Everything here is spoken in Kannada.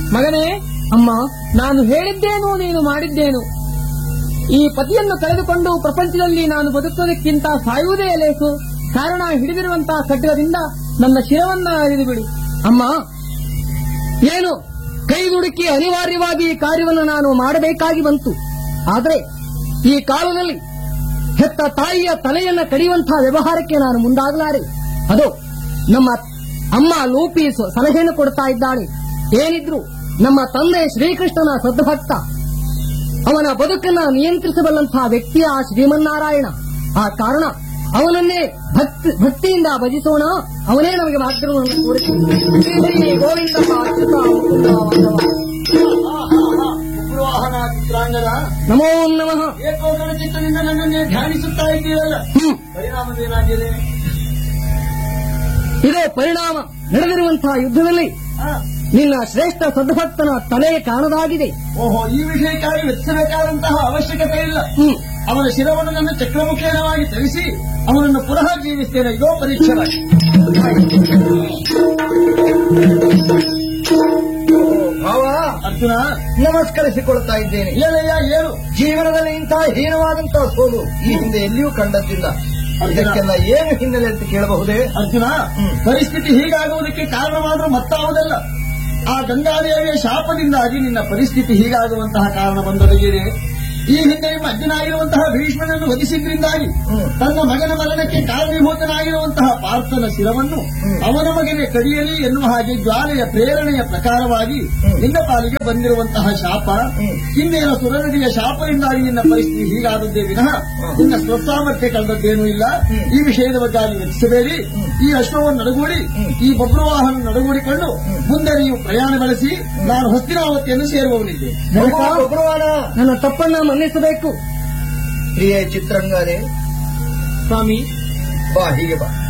ಮಗನೇ ಅಮ್ಮ ನಾನು ಹೇಳಿದ್ದೇನು ನೀನು ಮಾಡಿದ್ದೇನು ಈ ಪತಿಯನ್ನು ಕಳೆದುಕೊಂಡು ಪ್ರಪಂಚದಲ್ಲಿ ನಾನು ಬದುಕುವುದಕ್ಕಿಂತ ಸಾಯುವುದೇ ಲೇಸು ಕಾರಣ ಹಿಡಿದಿರುವಂತಹ ಖಡ್ಗದಿಂದ ನನ್ನ ಶಿರವನ್ನ ಅರಿದು ಬಿಡು ಅಮ್ಮ ಏನು ಕೈ ದುಡುಕಿ ಅನಿವಾರ್ಯವಾಗಿ ಈ ಕಾರ್ಯವನ್ನು ನಾನು ಮಾಡಬೇಕಾಗಿ ಬಂತು ಆದರೆ ಈ ಕಾಲದಲ್ಲಿ ಹೆತ್ತ ತಾಯಿಯ ತಲೆಯನ್ನ ಕಡಿಯುವಂತಹ ವ್ಯವಹಾರಕ್ಕೆ ನಾನು ಮುಂದಾಗಲಾರೆ ಅದು ನಮ್ಮ ಅಮ್ಮ ಲೂಪಿ ಸ- ಸಲಹೆಯನ್ನು ಕೊಡ್ತಾ ಇದ್ದಾಳೆ ಏನಿದ್ರು ನಮ್ಮ ತಂದೆ ಶ್ರೀಕೃಷ್ಣನ ಸದ್ಭಕ್ತ ಅವನ ಬದುಕನ್ನ ನಿಯಂತ್ರಿಸಬಲ್ಲಂತಹ ವ್ಯಕ್ತಿಯ ಆ ಶ್ರೀಮನ್ನಾರಾಯಣ ಆ ಕಾರಣ ಅವನನ್ನೇ ಭಕ್ತಿ ಭಕ್ತಿಯಿಂದ ಭಜಿಸೋಣ ಅವನೇ ನಮಗೆ ಮಾರ್ಗವನ್ನು ತೋರಿಸಿದ್ದಾನೆ. ಶ್ರೀ ಗೋವಿಂದ ಅಚ್ಯುತ ಮುಕುಂದ ಮಾಧವ. ಉಗ್ರವಾಹನ ಚಿತ್ರಾಂಗದ ನಮೋ ನಮಃ ಏಕೋಗಣ ಚಿತ್ತದಿಂದ ನನ್ನನ್ನೇ ಧ್ಯಾನಿಸುತ್ತಾ ಇದ್ದೀರಲ್ಲ ಹ್ಮ್. ಪರಿಣಾಮವೇನಾಗಿದೆ ಇದೇ ಪರಿಣಾಮ ನಡೆದಿರುವಂತಹ ಯುದ್ಧದಲ್ಲಿ ಆ, ನಿನ್ನ ಶ್ರೇಷ್ಠ ಸದ್ಭಕ್ತನ ತಲೆ ಕಾಣದಾಗಿದೆ ಓಹೋ ಈ ವಿಷಯಕ್ಕಾಗಿ ವೆಚ್ಚಬೇಕಾದಂತಹ ಅವಶ್ಯಕತೆ ಇಲ್ಲ ಹ್ಮ್ ಅವನ ಶಿರವನ್ನು ನನ್ನ ಚಕ್ರಮುಖೇನವಾಗಿ ಧರಿಸಿ ಅವನನ್ನು ಪುನಃ ಜೀವಿಸ್ತೇನೆ ಇದೋ ಪರೀಕ್ಷೆಯಾಗಿ ಭಾವ ಅರ್ಜುನ ನಮಸ್ಕರಿಸಿಕೊಳ್ತಾ ಇದ್ದೇನೆ ಏನಯ್ಯ ಏನು ಜೀವನದಲ್ಲಿ ಇಂತಹ ಹೀನವಾದಂತಹ ಸೋಲು ಈ ಹಿಂದೆ ಎಲ್ಲಿಯೂ ಕಂಡದ್ದಿಲ್ಲ ಇದಕ್ಕೆಲ್ಲ ಏನು ಹಿನ್ನೆಲೆ ಅಂತ ಕೇಳಬಹುದೇ ಅರ್ಜುನ ಹ್ಮ್. ಪರಿಸ್ಥಿತಿ ಹೀಗಾಗುವುದಕ್ಕೆ ಕಾರಣವಾದ್ರೂ ಮತ್ತಾವುದಲ್ಲ ಆ ಗಂಗಾದೇವಿಯ ಶಾಪದಿಂದಾಗಿ ನಿನ್ನ ಪರಿಸ್ಥಿತಿ ಹೀಗಾಗುವಂತಹ ಕಾರಣ ಬಂದೊದಗಿದೆ ಈ ಹಿಂದೆ ನಿಮ್ಮ ಅಜ್ಜನಾಗಿರುವಂತಹ ಭೀಷ್ಮನನ್ನು ವಧಿಸಿದ್ರಿಂದಾಗಿ ಹ್ಮ್. ತನ್ನ ಮಗನ ಮರಣಕ್ಕೆ ಕಾರಣೀಭೂತನಾಗಿರುವಂತಹ ಪಾರ್ಥನ ಶಿರವನ್ನು ಹ್ಮ್. ಅವನ ಮಗನೇ ಕಡಿಯಲಿ ಎನ್ನುವ ಹಾಗೆ ಜ್ವಾಲೆಯ ಪ್ರೇರಣೆಯ ಪ್ರಕಾರವಾಗಿ ಹ್ಮ್. ನಿನ್ನ ಪಾಲಿಗೆ ಬಂದಿರುವಂತಹ ಶಾಪ ಹ್ಮ್. ಹಿಂದಿನ ಸುರನದಿಯ ಶಾಪದಿಂದಾಗಿ ನಿನ್ನ ಪರಿಸ್ಥಿತಿ ಹೀಗಾದದ್ದೇ ವಿನಃ ಹ್ಮ್. ನಿನ್ನ ಸ್ವಸಾಮರ್ಥ್ಯ ಕಳೆದದ್ದೇನೂ ಇಲ್ಲ ಹ್ಮ್. ಈ ವಿಷಯದ ಬಗ್ಗೆ ಅಲ್ಲಿ ವೆಚ್ಚಿಸಬೇಡಿ ಹ್ಮ್. ಈ ಅಶ್ವವನ್ನು ನಡಗೂಡಿ ಹ್ಮ್. ಈ ಬಬ್ರುವಾಹನ ನಡಗೂಡಿಕೊಂಡು ಹ್ಮ್. ಮುಂದೆ ನೀವು ಪ್ರಯಾಣ ಬೆಳೆಸಿ ನಾನು ಹಸ್ತಿನಾವತಿಯನ್ನು ಸೇರುವವನಿದ್ದೆ ಜನಕ, ಒಬ್ಬರುವಾನ ನನ್ನ ತಪ್ಪನ್ನ ಮನ್ನಿಸಬೇಕು ಪ್ರಿಯ ಚಿತ್ರಂಗನೇ ಸ್ವಾಮಿ ಬಾ ಹೀಗೆ ಬಾ